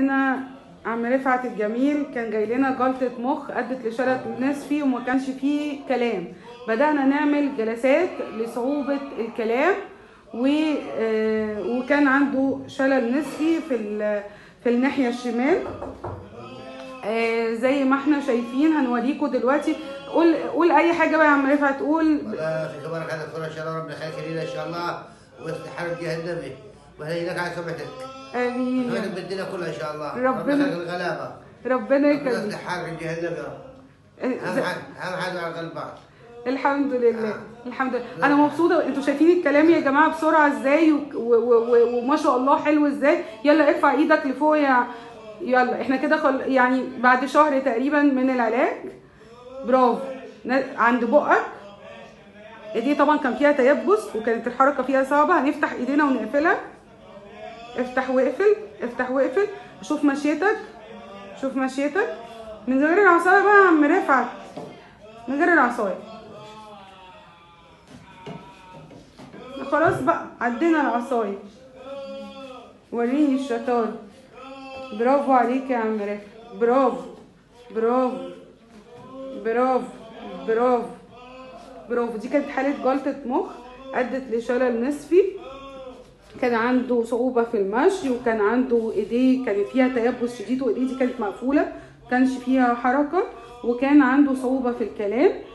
لنا عم رفعت الجميل كان جاي لنا جلطة مخ أدت لشلل نصفي وما كانش فيه كلام بدأنا نعمل جلسات لصعوبة الكلام و... آه، وكان عنده شلل نصفي في ال... في الناحية الشمال آه، زي ما احنا شايفين هنوريكم دلوقتي قول قول اي حاجه بقى يا عم رفعت قول ولا في خبرك هذا دكتور ان شاء الله ربنا يخليك لنا ان شاء الله ويصلح حال جهه النبي وهي لك على سمعتك امين ويخليك بالدنيا كلها ان شاء الله ربنا- يخليك الغلابه ربنا ربنا يخليك يصلح حال جهه النبي يا رب. آه، اهم ز- حاجه اهم حاجه على قلب بعض الحمد لله الحمد لله انا مبسوطه انتوا شايفين الكلام يا جماعه بسرعه ازاي و... و... و... وما شاء الله حلو ازاي يلا ارفع ايدك لفوق يا يلا احنا كده خل... يعني بعد شهر تقريبا من العلاج برافو ن- عند بقك ايديه طبعا كان فيها تيبس وكانت الحركه فيها صعبه هنفتح ايدينا ونقفلها افتح واقفل افتح واقفل شوف مشيتك شوف مشيتك من غير العصايه بقى يا عم رفعت من غير العصايه خلاص بقى عدينا العصايه وريني الشطار برافو عليك يا عم رفعت برافو برافو برافو برافو برافو دي كانت حالة جلطة مخ أدت لشلل نصفي كان عنده صعوبة في المشي وكان عنده ايديه كان فيها تيبس شديد وايديه دي كانت مقفولة كانش فيها حركة وكان عنده صعوبة في الكلام